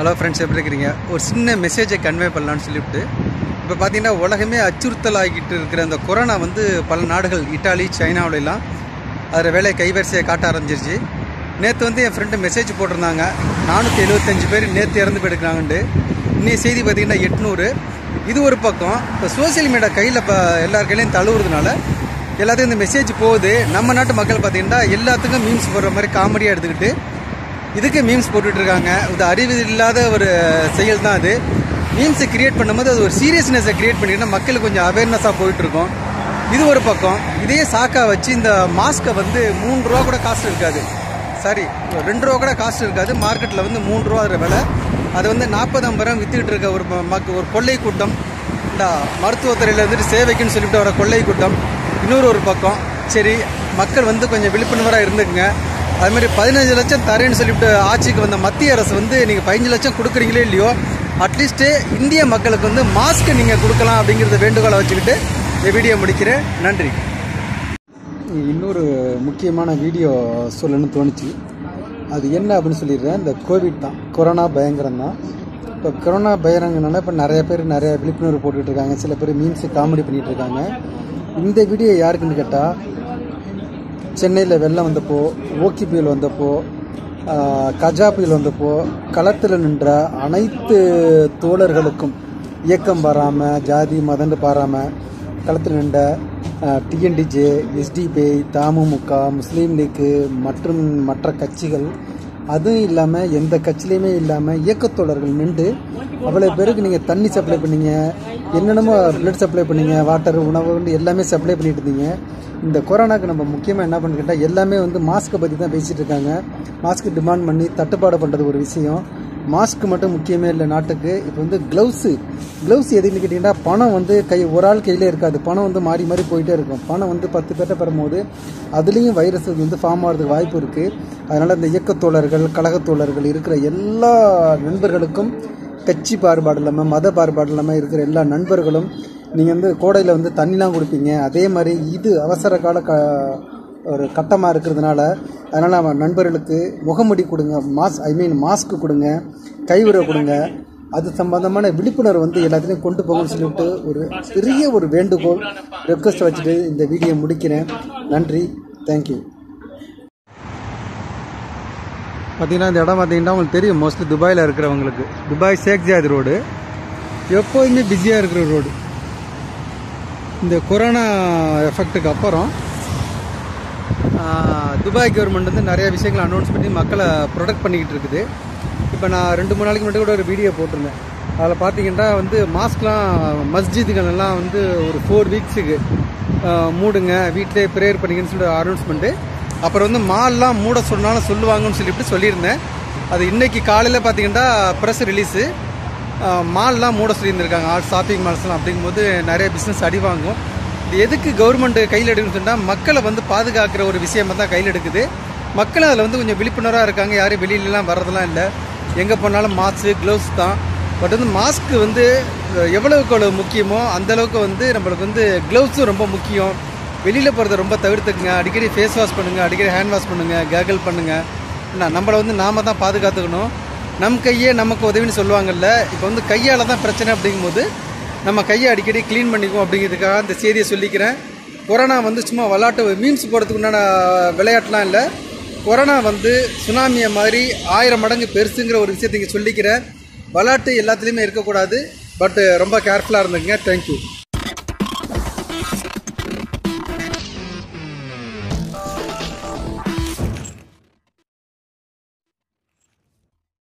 hello friends எப்படி இருக்கிறீங்க ஒரு சின்ன மெசேஜை கன்வே பண்ணலான்னு சொல்லிவிட்டு இப்போ பார்த்தீங்கன்னா உலகமே அச்சுறுத்தல் ஆகிட்டு இருக்கிற அந்த கொரோனா வந்து பல நாடுகள் இட்டாலி சைனாவிலலாம் அதில் வேலை கைவரிசையை காட்ட ஆரம்பிச்சிருச்சு நேற்று வந்து என் ஃப்ரெண்டு மெசேஜ் போட்டிருந்தாங்க நானூற்றி எழுபத்தஞ்சு பேர் நேற்று இறந்து போயிருக்கிறாங்கன்ட்டு இன்னைய செய்தி பார்த்தீங்கன்னா எட்நூறு இது ஒரு பக்கம் இப்போ சோசியல் மீடியா கையில் இப்போ எல்லார் கையிலையும் தழுவுறதுனால எல்லாத்துக்கும் இந்த மெசேஜ் போகுது நம்ம நாட்டு மக்கள் பார்த்தீங்கன்னா எல்லாத்துக்கும் மீம்ஸ் போடுற மாதிரி காமெடியாக எடுத்துக்கிட்டு இதுக்கு மீம்ஸ் போட்டுட்டு இருக்காங்க இது அறிவு இல்லாத ஒரு செயல் தான் அது மீம்ஸை கிரியேட் பண்ணும்போது அது ஒரு சீரியஸ்னஸை கிரியேட் பண்ணிக்கிட்டா மக்களுக்கு கொஞ்சம் அவேர்னஸாக போயிட்டு இருக்கோம் இது ஒரு பக்கம் இதே சாக்கா வச்சு இந்த மாஸ்க்கை வந்து மூணு ரூபா கூட காஸ்ட் இருக்காது சாரி ரெண்டு ரூபா கூட காஸ்ட் இருக்காது மார்க்கெட்டில் வந்து மூணு ரூபா விலை அது வந்து நாற்பது ஐம்பது ரூபா வித்துக்கிட்டு இருக்க ஒரு ம- மக்க ஒரு கொள்ளை கூட்டம் இந்த மருத்துவத்துறையில் வந்துட்டு சேவைக்குன்னு சொல்லிட்டு வர கொள்ளை கூட்டம் இன்னொரு ஒரு பக்கம் சரி மக்கள் வந்து கொஞ்சம் விழிப்புணர்வாக இருந்துக்குங்க அது மாதிரி பதினஞ்சு லட்சம் தரேன்னு சொல்லிட்டு ஆட்சிக்கு வந்த மத்திய அரசு வந்து நீங்கள் பதினஞ்சு லட்சம் கொடுக்குறீங்களோ இல்லையோ அட்லீஸ்ட்டு இந்திய மக்களுக்கு வந்து மாஸ்க் நீங்கள் கொடுக்கலாம் அப்படிங்கிறத வேண்டுகோளை வச்சுக்கிட்டு இந்த வீடியோ முடிக்கிறேன் நன்றி இன்னொரு முக்கியமான வீடியோ சொல்லணும்னு தோணுச்சு அது என்ன அப்படின்னு சொல்லிடுறேன் இந்த கோவிட் தான் கொரோனா பயங்கரம் தான் இப்போ கொரோனா பயங்கரங்கனால இப்போ நிறைய பேர் நிறைய விழிப்புணர்வு போட்டுட்டு இருக்காங்க சில பேர் மீம்ஸ் காமெடி பண்ணிட்டு இருக்காங்க இந்த வீடியோ யாருக்குன்னு கேட்டால் சென்னையில் வெள்ளம் வந்தப்போ ஓக்கி புயல் வந்தப்போ ஆஹ், கஜா புயல் வந்தப்போ களத்தில் நின்ற அனைத்து தோழர்களுக்கும் இயக்கம் பாராமல் ஜாதி மதன்னு பாராமல் களத்தில் நின்ற டிஎன்டிஜே எஸ்டிபிஐ தமுமுக முஸ்லீம் லீக்கு மற்றும் மற்ற கட்சிகள் அதுவும் இல்லாமல் எந்த கட்சியிலையுமே இல்லாமல் இயக்கத்தோழர்கள் நின்று அவ்வளோ பேருக்கு நீங்கள் தண்ணி சப்ளை பண்ணீங்க என்னென்னமோ பிளட் சப்ளை பண்ணீங்க வாட்டர் உணவு எல்லாமே சப்ளை பண்ணிட்டு இருந்தீங்க இந்த கொரோனாக்கு நம்ம முக்கியமாக என்ன பண்ணு கேட்டால் எல்லாமே வந்து மாஸ்க்கை பற்றி தான் பேசிகிட்டு இருக்காங்க மாஸ்க் டிமாண்ட் பண்ணி தட்டுப்பாடு பண்ணுறது ஒரு விஷயம் மாஸ்க் மட்டும் முக்கியமே இல்லை நாட்டுக்கு இப்போ வந்து க்ளவுஸு க்ளவுஸ் எதுன்னு கேட்டிங்கன்னா பணம் வந்து கை ஒரு ஆள் கையிலே இருக்காது பணம் வந்து மாறி மாறி போயிட்டே இருக்கும் பணம் வந்து பத்து பேர்ட்ட பெறும்போது அதுலேயும் வைரஸ் வந்து ஃபார்ம் ஆகிறதுக்கு வாய்ப்பு இருக்குது அதனால் இந்த இயக்கத்தோழர்கள் கழகத்தோழர்கள் இருக்கிற எல்லா நண்பர்களுக்கும் கட்சி பாகுபாடு இல்லாமல் மத பாகுபாடு இல்லாமல் இருக்கிற எல்லா நண்பர்களும் நீங்கள் வந்து கோடையில் வந்து தண்ணிலாம் கொடுப்பீங்க அதே மாதிரி இது அவசர கால க ஒரு கட்டமாக இருக்கிறதுனால அதனால் நம்ம நண்பர்களுக்கு முகமுடி கொடுங்க மாஸ் ஐ மீன் மாஸ்க் கொடுங்க கைவுறை கொடுங்க அது சம்பந்தமான விழிப்புணர்வு வந்து எல்லாத்துலேயும் கொண்டு போகணும்னு சொல்லிட்டு ஒரு பெரிய ஒரு வேண்டுகோள் ரெக்வஸ்ட் வச்சுட்டு இந்த வீடியோ முடிக்கிறேன் நன்றி தேங்க்யூ பார்த்தீங்கன்னா இந்த இடம் பார்த்தீங்கன்னா உங்களுக்கு தெரியும் மோஸ்ட்லி துபாயில் இருக்கிறவங்களுக்கு துபாய் ஷேக் ஜாத் ரோடு எப்போதுமே பிஸியாக இருக்கிற ரோடு இந்த கொரோனா எஃபெக்ட்டுக்கு அப்புறம் ஆஹ், துபாய் கவர்மெண்ட் வந்து நிறைய விஷயங்களை அனௌன்ஸ் பண்ணி மக்களை ப்ரொடெக்ட் பண்ணிக்கிட்டு இருக்குது இப்போ நான் ரெண்டு மூணு நாளைக்கு முன்னாடி கூட ஒரு வீடியோ போட்டிருந்தேன் அதில் பார்த்தீங்கன்னா வந்து மாஸ்க்லாம் மஸ்ஜிதுகள் எல்லாம் வந்து ஒரு ஃபோர் வீக்ஸுக்கு மூடுங்க வீட்டிலே ப்ரேயர் பண்ணிங்கன்னு சொல்லி அனௌன்ஸ்மெண்ட்டு அப்புறம் வந்து மால்லாம் மூட சொன்னாலும் சொல்லுவாங்கன்னு சொல்லிட்டு சொல்லியிருந்தேன் அது இன்னைக்கு காலையில் பார்த்தீங்கன்னா ப்ரெஸ் ரிலீஸு மால்லாம் மூட சொல்லியிருந்திருக்காங்க ஆல் ஷாப்பிங் மால்ஸ்லாம் அப்படிங்கும்போது நிறைய பிஸ்னஸ் அடி வாங்கும் இது எதுக்கு கவர்மெண்ட் கையில் எடுக்கணும்னு சொன்னால் மக்களை வந்து பாதுகாக்கிற ஒரு விஷயமா தான் கையில் எடுக்குது மக்களும் அதில் வந்து கொஞ்சம் விழிப்புணர்வாக இருக்காங்க யாரும் வெளியிலலாம் வர்றதெல்லாம் இல்லை எங்கே போனாலும் மாஸ்க்கு க்ளவுஸ் தான் பட் வந்து மாஸ்க் வந்து எவ்வளவுக்கு எவ்வளவு முக்கியமோ அந்த அளவுக்கு வந்து நம்மளுக்கு வந்து க்ளவுஸும் ரொம்ப முக்கியம் வெளியில் போகிறத ரொம்ப தவிர்த்துக்குங்க அடிக்கடி ஃபேஸ் வாஷ் பண்ணுங்கள் அடிக்கடி ஹேண்ட் வாஷ் பண்ணுங்கள் கேகல் பண்ணுங்கள் என்ன நம்மளை வந்து நாம தான் பாதுகாத்துக்கணும் நம் கையே நமக்கு உதவின்னு சொல்லுவாங்கல்ல இப்போ வந்து கையால் தான் பிரச்சனை அப்படிங்கும்போது நம்ம கையை அடிக்கடி க்ளீன் பண்ணிக்குவோம் அப்படிங்கிறதுக்காக இந்த செய்தியை சொல்லிக்கிறேன் கொரோனா வந்து சும்மா விளாட்டு மீம்ஸ் போடுறதுக்கு உண்டான விளையாட்டுலாம் இல்லை கொரோனா வந்து சுனாமியை மாதிரி ஆயிரம் மடங்கு பெருசுங்கிற ஒரு விஷயத்தை இங்கே சொல்லிக்கிறேன் விளாட்டு எல்லாத்துலேயுமே இருக்கக்கூடாது பட் ரொம்ப கேர்ஃபுல்லாக இருந்துங்க தேங்க்யூ